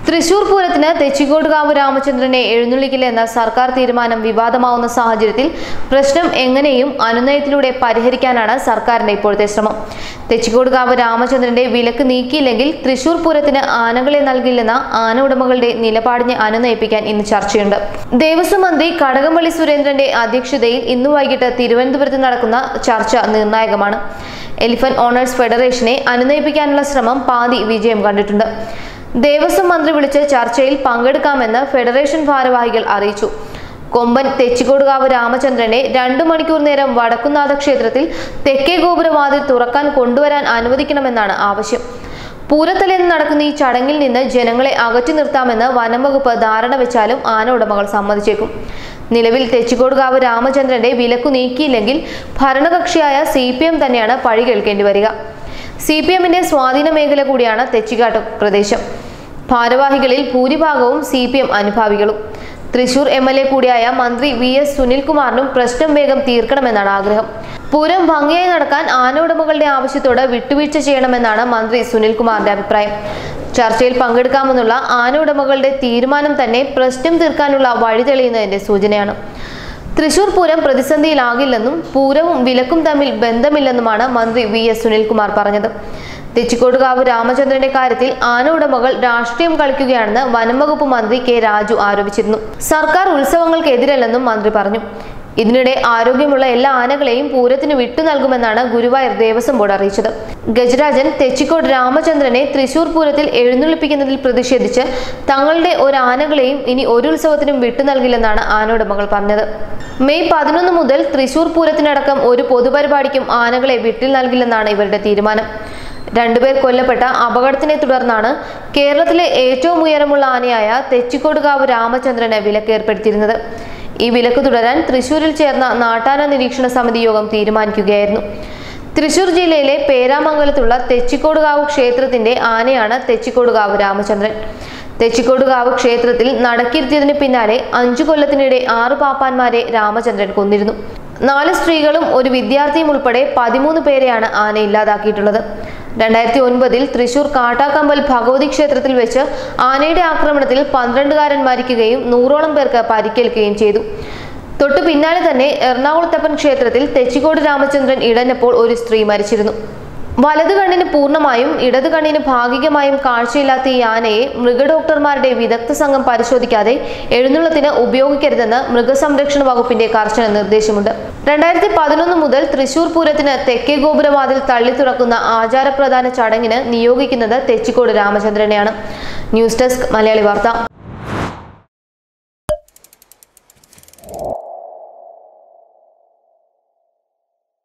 തൃശൂർ പൂരത്തിന് തെച്ചിക്കോട്ടുകാവ് രാമചന്ദ്രനെ എഴുന്നള്ളിക്കില്ല എന്ന സർക്കാർ തീരുമാനം വിവാദമാവുന്ന സാഹചര്യത്തിൽ പ്രശ്നം എങ്ങനെയും അനുനയത്തിലൂടെ പരിഹരിക്കാനാണ് സർക്കാരിന്റെ ഇപ്പോഴത്തെ ശ്രമം തെച്ചിക്കോട്ടുകാവ് രാമചന്ദ്രന്റെ വിലക്ക് നീക്കിയില്ലെങ്കിൽ തൃശൂർ പൂരത്തിന് ആനകളെ നൽകില്ലെന്ന ആന ഉടമകളുടെ നിലപാടിനെ അനുനയിപ്പിക്കാൻ ഇന്ന് ചർച്ചയുണ്ട് ദേവസ്വം മന്ത്രി കടകംപള്ളി സുരേന്ദ്രന്റെ അധ്യക്ഷതയിൽ ഇന്ന് വൈകിട്ട് തിരുവനന്തപുരത്ത് നടക്കുന്ന ചർച്ച നിർണായകമാണ് എലിഫന്റ് ഓണേഴ്സ് ഫെഡറേഷനെ അനുനയിപ്പിക്കാനുള്ള ശ്രമം പാതി വിജയം കണ്ടിട്ടുണ്ട് ദേവസ്വം മന്ത്രി വിളിച്ച് ചർച്ചയിൽ പങ്കെടുക്കാമെന്ന് ഫെഡറേഷൻ ഭാരവാഹികൾ അറിയിച്ചു കൊമ്പൻ തെച്ചിക്കോടുകാവ് രാമചന്ദ്രനെ രണ്ടു മണിക്കൂർ നേരം വടക്കുന്നാഥ ക്ഷേത്രത്തിൽ തെക്കേ ഗോപുരവാതിൽ തുറക്കാൻ കൊണ്ടുവരാൻ അനുവദിക്കണമെന്നാണ് ആവശ്യം പൂരത്തലേന്ന് നടക്കുന്ന ഈ ചടങ്ങിൽ നിന്ന് ജനങ്ങളെ അകറ്റി നിർത്താമെന്ന് വനം വകുപ്പ് ധാരണ വെച്ചാലും ആന ഉടമകൾ സമ്മതിച്ചേക്കും നിലവിൽ തെച്ചിക്കോടുകാവ് രാമചന്ദ്രന്റെ വിലക്കു നീക്കിയില്ലെങ്കിൽ ഭരണകക്ഷിയായ സി പി എം തന്നെയാണ് പഴി കേൾക്കേണ്ടി വരിക സി പി എമ്മിന്റെ സ്വാധീന മേഖല കൂടിയാണ് തെച്ചിക്കാട്ട് പ്രദേശം ഭാരവാഹികളിൽ ഭൂരിഭാഗവും സി പി എം അനുഭാവികളും തൃശൂർ എം എൽ എ കൂടിയായ മന്ത്രി വി എസ് സുനിൽകുമാറിനും പ്രശ്നം വേഗം തീർക്കണമെന്നാണ് ആഗ്രഹം പൂരം ഭംഗിയായി നടക്കാൻ ആന ഉടമകളുടെ ആവശ്യത്തോട് വിട്ടുവീഴ്ച ചെയ്യണമെന്നാണ് മന്ത്രി സുനിൽകുമാറിന്റെ അഭിപ്രായം ചർച്ചയിൽ പങ്കെടുക്കാമെന്നുള്ള ആന ഉടമകളുടെ തീരുമാനം തന്നെ പ്രശ്നം തീർക്കാനുള്ള വഴി തെളിയുന്നതിന്റെ സൂചനയാണ് തൃശൂർ പൂരം പ്രതിസന്ധിയിലാകില്ലെന്നും പൂരവും വിലക്കും തമ്മിൽ ബന്ധമില്ലെന്നുമാണ് മന്ത്രി വി എസ് സുനിൽകുമാർ പറഞ്ഞത് തെച്ചിക്കോട്ടുകാവ് രാമചന്ദ്രന്റെ കാര്യത്തിൽ ആന ഉടമകൾ രാഷ്ട്രീയം കളിക്കുകയാണെന്ന് വനംവകുപ്പ് മന്ത്രി കെ രാജു ആരോപിച്ചിരുന്നു സർക്കാർ ഉത്സവങ്ങൾക്കെതിരല്ലെന്നും മന്ത്രി പറഞ്ഞു ഇതിനിടെ ആരോഗ്യമുള്ള എല്ലാ ആനകളെയും പൂരത്തിന് വിട്ടു നൽകുമെന്നാണ് ഗുരുവായൂർ ദേവസ്വം ബോർഡ് അറിയിച്ചത് ഗജരാജൻ തെച്ചിക്കോട് രാമചന്ദ്രനെ തൃശൂർ പൂരത്തിൽ എഴുന്നള്ളിപ്പിക്കുന്നതിൽ പ്രതിഷേധിച്ച് തങ്ങളുടെ ഒരു ആനകളെയും ഇനി ഒരു ഉത്സവത്തിനും വിട്ടു നൽകില്ലെന്നാണ് ആനോടമകൾ പറഞ്ഞത് മെയ് പതിനൊന്ന് മുതൽ തൃശൂർ പൂരത്തിനടക്കം ഒരു പൊതുപരിപാടിക്കും ആനകളെ വിട്ടിൽ നൽകില്ലെന്നാണ് ഇവരുടെ തീരുമാനം രണ്ടുപേർ കൊല്ലപ്പെട്ട അപകടത്തിനെ തുടർന്നാണ് കേരളത്തിലെ ഏറ്റവും ഉയരമുള്ള ആനയായ തെച്ചിക്കോടുകാവ് രാമചന്ദ്രന് വിലക്കേർപ്പെടുത്തിയിരുന്നത് ഈ വിലക്ക് തുടരാൻ തൃശൂരിൽ ചേർന്ന നാട്ടാന നിരീക്ഷണ സമിതി യോഗം തീരുമാനിക്കുകയായിരുന്നു തൃശൂർ ജില്ലയിലെ പേരാമംഗലത്തുള്ള തെച്ചിക്കോടുകാവ് ക്ഷേത്രത്തിന്റെ ആനയാണ് തെച്ചിക്കോടുകാവ് രാമചന്ദ്രൻ തെച്ചിക്കോടുകാവ് ക്ഷേത്രത്തിൽ നടക്കിരുത്തിയതിന് പിന്നാലെ അഞ്ചു കൊല്ലത്തിനിടെ ആറു പാപ്പാന്മാരെ രാമചന്ദ്രൻ കൊന്നിരുന്നു നാല് സ്ത്രീകളും ഒരു വിദ്യാർത്ഥിയും ഉൾപ്പെടെ പതിമൂന്ന് പേരെയാണ് ആന ഇല്ലാതാക്കിയിട്ടുള്ളത് രണ്ടായിരത്തി ഒൻപതിൽ തൃശൂർ കാട്ടാക്കമ്പൽ ഭഗവതി ക്ഷേത്രത്തിൽ വെച്ച് ആനയുടെ ആക്രമണത്തിൽ പന്ത്രണ്ടുകാരൻ മരിക്കുകയും നൂറോളം പേർക്ക് പരിക്കേൽക്കുകയും ചെയ്തു തൊട്ടു പിന്നാലെ തന്നെ എറണാകുളത്തപ്പൻ ക്ഷേത്രത്തിൽ തെച്ചിക്കോട് രാമചന്ദ്രൻ ഇടഞ്ഞപ്പോൾ ഒരു സ്ത്രീ മരിച്ചിരുന്നു വലതു കണ്ണിന് പൂർണ്ണമായും ഇടതു കണ്ണിന് ഭാഗികമായും കാഴ്ചയില്ലാത്ത ഈ ആനയെ മൃഗഡോക്ടർമാരുടെ വിദഗ്ധ സംഘം പരിശോധിക്കാതെ എഴുന്നള്ളത്തിന് ഉപയോഗിക്കരുതെന്ന് മൃഗസംരക്ഷണ വകുപ്പിന്റെ കർശന നിർദ്ദേശമുണ്ട് രണ്ടായിരത്തി പതിനൊന്ന് മുതൽ തൃശൂർ പൂരത്തിന് തെക്കേ ഗോപുരവാതിൽ തള്ളി തുറക്കുന്ന ആചാരപ്രധാന ചടങ്ങിന് നിയോഗിക്കുന്നത് തെച്ചിക്കോട് രാമചന്ദ്രനെയാണ് ന്യൂസ് ഡെസ്ക് മലയാളി വാർത്ത